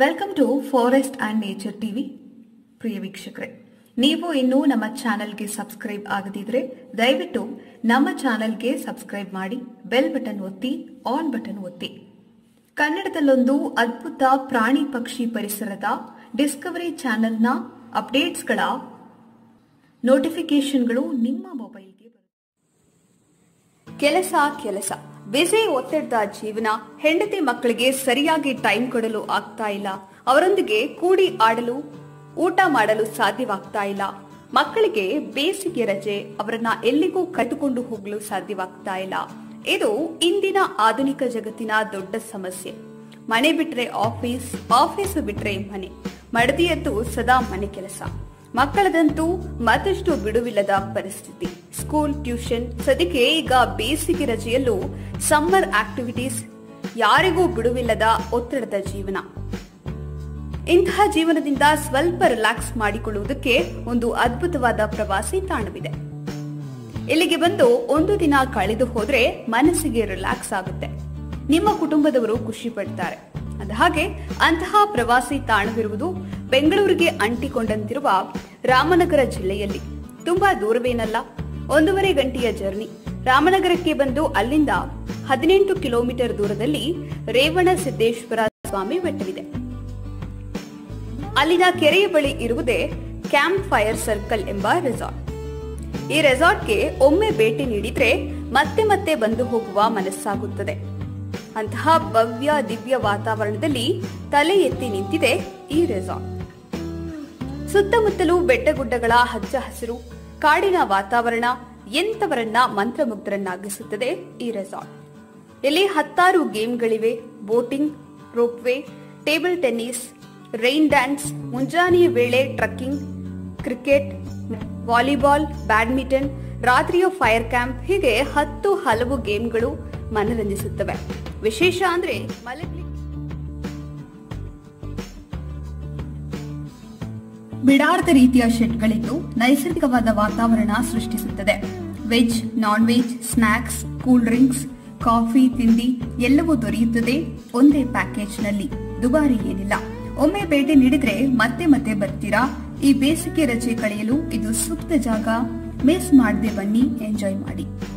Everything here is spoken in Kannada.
welcome to forest and nature TV ಪ್ರಿಯ ವೀಕ್ಷಕರೇ ನೀವು ಇನ್ನೂ ನಮ್ಮ ಚಾನೆಲ್ಗೆ ಸಬ್ಸ್ಕ್ರೈಬ್ ಆಗದಿದ್ರೆ ದಯವಿಟ್ಟು ನಮ್ಮ ಚಾನೆಲ್ಗೆ ಸಬ್ಸ್ಕ್ರೈಬ್ ಮಾಡಿ ಬೆಲ್ ಬಟನ್ ಒತ್ತಿ ಆನ್ ಬಟನ್ ಒತ್ತಿ ಕನ್ನಡದಲ್ಲೊಂದು ಅದ್ಭುತ ಪ್ರಾಣಿ ಪಕ್ಷಿ ಪರಿಸರದ ಡಿಸ್ಕವರಿ ಚಾನೆಲ್ನ ಅಪ್ಡೇಟ್ಸ್ಗಳ ನೋಟಿಫಿಕೇಶನ್ಗಳು ನಿಮ್ಮ ಮೊಬೈಲ್ಗೆ ಬರುತ್ತೆ ಕೆಲಸ ಕೆಲಸ ಬಿಸಿ ಒತ್ತಡದ ಜೀವನ ಹೆಂಡತಿ ಮಕ್ಕಳಿಗೆ ಸರಿಯಾಗಿ ಟೈಮ್ ಕೊಡಲು ಆಗ್ತಾ ಇಲ್ಲ ಅವರೊಂದಿಗೆ ಕೂಡಿ ಆಡಲು ಊಟ ಮಾಡಲು ಸಾಧ್ಯವಾಗ್ತಾ ಇಲ್ಲ ಮಕ್ಕಳಿಗೆ ಬೇಸಿಗೆ ರಜೆ ಅವರನ್ನ ಎಲ್ಲಿಗೂ ಕರೆದುಕೊಂಡು ಹೋಗಲು ಸಾಧ್ಯವಾಗ್ತಾ ಇಲ್ಲ ಇದು ಇಂದಿನ ಆಧುನಿಕ ಜಗತ್ತಿನ ದೊಡ್ಡ ಸಮಸ್ಯೆ ಮನೆ ಬಿಟ್ರೆ ಆಫೀಸ್ ಆಫೀಸ್ ಬಿಟ್ರೆ ಮನೆ ಮಡದಿಯದ್ದು ಸದಾ ಮನೆ ಕೆಲಸ ಮಕ್ಕಳದಂತೂ ಮತ್ತಷ್ಟು ಬಿಡುವಿಲ್ಲದ ಪರಿಸ್ಥಿತಿ ಸ್ಕೂಲ್ ಟ್ಯೂಷನ್ ಸದ್ಯಕ್ಕೆ ಈಗ ಬೇಸಿಗೆ ರಜೆಯಲ್ಲೂ ಸಮ್ಮರ್ ಆಕ್ಟಿವಿಟೀಸ್ ಯಾರಿಗೂ ಬಿಡುವಿಲ್ಲದ ಒತ್ತಡದ ಜೀವನ ಇಂತಹ ಜೀವನದಿಂದ ಸ್ವಲ್ಪ ರಿಲ್ಯಾಕ್ಸ್ ಮಾಡಿಕೊಳ್ಳುವುದಕ್ಕೆ ಒಂದು ಅದ್ಭುತವಾದ ಪ್ರವಾಸಿ ತಾಣವಿದೆ ಇಲ್ಲಿಗೆ ಬಂದು ಒಂದು ದಿನ ಕಳೆದು ಹೋದ್ರೆ ಮನಸ್ಸಿಗೆ ರಿಲ್ಯಾಕ್ಸ್ ಆಗುತ್ತೆ ನಿಮ್ಮ ಕುಟುಂಬದವರು ಖುಷಿ ಪಡ್ತಾರೆ ಹಾಗೆ ಅಂತಹ ಪ್ರವಾಸಿ ತಾಣವಿರುವುದು ಬೆಂಗಳೂರಿಗೆ ಅಂಟಿಕೊಂಡಂತಿರುವ ರಾಮನಗರ ಜಿಲ್ಲೆಯಲ್ಲಿ ತುಂಬಾ ದೂರವೇನಲ್ಲ ಒಂದೂವರೆ ಗಂಟೆಯ ಜರ್ನಿ ರಾಮನಗರಕ್ಕೆ ಬಂದು ಅಲ್ಲಿಂದ ಹದಿನೆಂಟು ಕಿಲೋಮೀಟರ್ ದೂರದಲ್ಲಿ ರೇವಣ ಸಿದ್ದೇಶ್ವರ ಸ್ವಾಮಿ ಬೆಟ್ಟವಿದೆ ಅಲ್ಲಿನ ಕೆರೆಯ ಬಳಿ ಇರುವುದೇ ಕ್ಯಾಂಪ್ ಫೈರ್ ಸರ್ಕಲ್ ಎಂಬ ರೆಸಾರ್ಟ್ ಈ ರೆಸಾರ್ಟ್ಗೆ ಒಮ್ಮೆ ಭೇಟಿ ನೀಡಿದ್ರೆ ಮತ್ತೆ ಮತ್ತೆ ಬಂದು ಹೋಗುವ ಮನಸ್ಸಾಗುತ್ತದೆ ಅಂತಹ ಭವ್ಯ ದಿವ್ಯ ವಾತಾವರಣದಲ್ಲಿ ತಲೆ ಎತ್ತಿ ನಿಂತಿದೆ ಈ ರೆಸಾರ್ಟ್ ಸುತ್ತಮುತ್ತಲೂ ಬೆಟ್ಟಗುಡ್ಡಗಳ ಹಚ್ಚ ಹಸಿರು ಕಾಡಿನ ವಾತಾವರಣ ಎಂತವರನ್ನ ಮಂತ್ರಮುಗ್ಧರನ್ನಾಗಿಸುತ್ತದೆ ಈ ರೆಸಾರ್ಟ್ ಇಲ್ಲಿ ಹತ್ತಾರು ಗೇಮ್ಗಳಿವೆ boating ropeway table tennis rain dance ಮುಂಜಾನೆಯ ವೇಳೆ ಟ್ರಕ್ಕಿಂಗ್ ಕ್ರಿಕೆಟ್ ವಾಲಿಬಾಲ್ ಬ್ಯಾಡ್ಮಿಂಟನ್ ರಾತ್ರಿಯ ಫೈರ್ ಕ್ಯಾಂಪ್ ಹೀಗೆ ಹತ್ತು ಹಲವು ಗೇಮ್ಗಳು ಮನರಂಜಿಸುತ್ತವೆ ವಿಶೇಷ ಅಂದ್ರೆ ಮಲಗ್ಲಿಕ್ಕೆ ಬಿಡಾರ್ದ ರೀತಿಯ ಶೆಡ್ಗಳಿದ್ದು ನೈಸರ್ಗಿಕವಾದ ವಾತಾವರಣ ಸೃಷ್ಟಿಸುತ್ತದೆ veg non veg snacks cool drinks coffee ತಿಂಡಿ ಎಲ್ಲವೂ ದೊರೆಯುತ್ತದೆ ಒಂದೇ ಪ್ಯಾಕೇಜ್ನಲ್ಲಿ ದುಬಾರಿ ಏನಿಲ್ಲ ಒಮ್ಮೆ ಭೇಟಿ ನೀಡಿದ್ರೆ ಮತ್ತೆ ಮತ್ತೆ ಬರ್ತೀರಾ ಈ ಬೇಸಿಗೆ ರಜೆ ಕಳೆಯಲು ಇದು ಸೂಕ್ತ ಜಾಗ ಮಿಸ್ ಮಾಡದೆ ಬನ್ನಿ ಎಂಜಾಯ್ ಮಾಡಿ